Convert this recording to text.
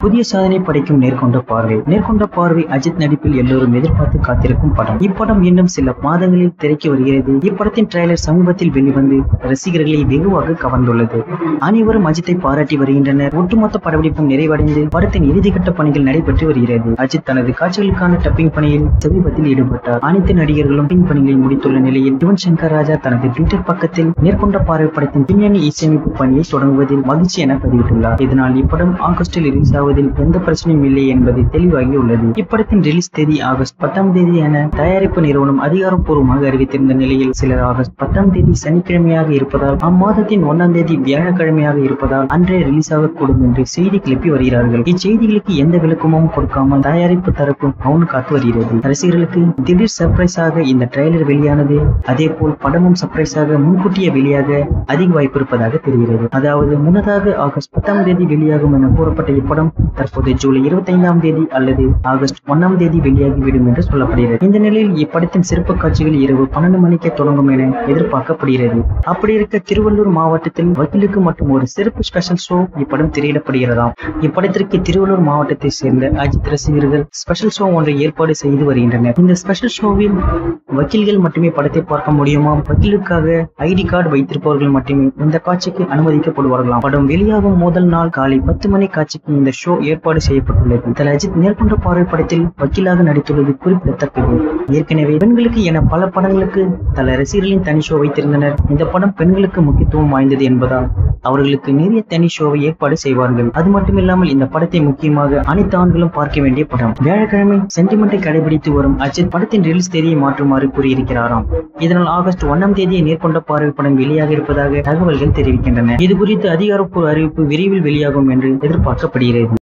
புதிய சாதனை படைக்கும் நேர்கொண்ட பார்வை நேர்கொண்ட பார்வை அஜித் நடிப்பில் எல்லோரும் எதிர்பார்த்து காத்திருக்கும் படம் இப்படம் இன்னும் சில மாதங்களில் திரைக்கு வருகிறது இப்படத்தின் ட்ரெய்லர் சமீபத்தில் வெளிவந்து ரசிகர்களை வெகுவாக கவர்ந்துள்ளது அனைவரும் அஜித்தை பாராட்டி வருகின்றனர் ஒட்டுமொத்த படப்பிடிப்பும் நிறைவடைந்து படத்தின் இறுதிக்கட்ட பணிகள் நடைபெற்று வருகிறது அஜித் தனது காட்சிகளுக்கான டப்பிங் பணியில் சமீபத்தில் ஈடுபட்டார் அனைத்து நடிகர்களும் பின் பணிகளை முடித்துள்ள நிலையில் யுவன் சங்கர் ராஜா தனது ட்விட்டர் பக்கத்தில் நேர்கொண்ட பார்வை படத்தின் பின்னணி இசையமைப்பு பணியை தொடங்குவதில் மகிழ்ச்சி என பதிவிட்டுள்ளார் இதனால் இப்படம் ஆகஸ்டில் ரிலீஸ் ஆவதில் எந்த பிரச்சனையும் இல்லை என்பது தெளிவாகி உள்ளது இப்படத்தின் ரிலீஸ் தேதி ஆகஸ்ட் பத்தாம் தேதி என தயாரிப்பு நிறுவனம் அதிகாரப்பூர்வமாக அறிவித்திருந்த நிலையில் சிலர் ஆகஸ்ட் பத்தாம் தேதி சனிக்கிழமையாக இருப்பதால் அம்மாதத்தின் ஒன்றாம் தேதி வியாழக்கிழமையாக இருப்பதால் அன்றே ரிலீஸ் ஆகக்கூடும் என்று செய்தி கிளப்பி வருகிறார்கள் இச்செய்திகளுக்கு எந்த விளக்கமும் கொடுக்காமல் தயாரிப்பு தரப்பு மௌன காத்து வருகிறது ரசிகர்களுக்கு திடீர் சர்ப்ரைஸாக இந்த ட்ரெய்லர் வெளியானது அதே போல் படமும் சர்ப்ரைஸாக முன்கூட்டியே வெளியாக அதிக வாய்ப்பு இருப்பதாக தெரிகிறது அதாவது முன்னதாக ஆகஸ்ட் பத்தாம் தேதி வெளியாகும் என கூறப்பட்ட இப்படம் தற்போது ஜூலை இருபத்தி ஐந்தாம் தேதி அல்லது ஆகஸ்ட் ஒன்னாம் தேதி வெளியாகிவிடும் என்று சொல்லப்படுகிறது இந்த நிலையில் இப்படத்தின் சிறப்பு காட்சிகள் இரவு பன்னெண்டு மணிக்கே தொடங்கும் என எதிர்பார்க்கப்படுகிறது அப்படி இருக்க திருவள்ளூர் மாவட்டத்தில் வக்கீலுக்கு மட்டும் ஒரு சிறப்பு ஸ்பெஷல் ஷோ இப்படம் திரையிடப்படுகிறதாம் இப்படத்திற்கு திருவள்ளூர் மாவட்டத்தை சேர்ந்த அஜித் ரசிகர்கள் ஸ்பெஷல் ஷோ ஒன்றை ஏற்பாடு செய்து வருகின்றனர் இந்த ஸ்பெஷல் ஷோவில் வக்கீல்கள் மட்டுமே படத்தை பார்க்க முடியுமாம் வக்கீலுக்காக ஐடி கார்டு வைத்திருப்பவர்கள் மட்டுமே இந்த காட்சிக்கு அனுமதிக்கப்படுவார்களாம் படம் வெளியாகும் முதல் நாள் காலை பத்து மணி காட்சிக்கு இந்த ஷோ ஏற்பாடு செய்யப்பட்டுள்ளது இதில் அஜித் நேர்கொண்ட பார்வை படத்தில் வக்கீலாக நடித்துள்ளது குறிப்பிடத்தக்கது ஏற்கனவே பெண்களுக்கு என பல படங்களுக்கு தல ரசிகர்களின் தனி ஷோ வைத்திருந்தனர் இந்த படம் பெண்களுக்கு முக்கியத்துவம் வாய்ந்தது என்பதால் அவர்களுக்கு நிறைய தனி ஷோவை ஏற்பாடு செய்வார்கள் அது மட்டுமில்லாமல் இந்த படத்தை முக்கியமாக அனைத்து ஆண்களும் பார்க்க வேண்டிய படம் வியாழக்கிழமை சென்டிமெண்ட்டை கடைபிடித்து வரும் அஜித் படத்தின் ரிலீஸ் தேதியை மாற்றுமாறு கூறியிருக்கிறாராம் இதனால் ஆகஸ்ட் ஒன்னாம் தேதியை நேர்கொண்ட பார்வை படம் வெளியாக இருப்பதாக தகவல்கள் தெரிவிக்கின்றன இது குறித்து அதிகாரப்பூர்வ அறிவிப்பு விரைவில் வெளியாகும் என்று எதிர்பார்க்கப்படுகிறது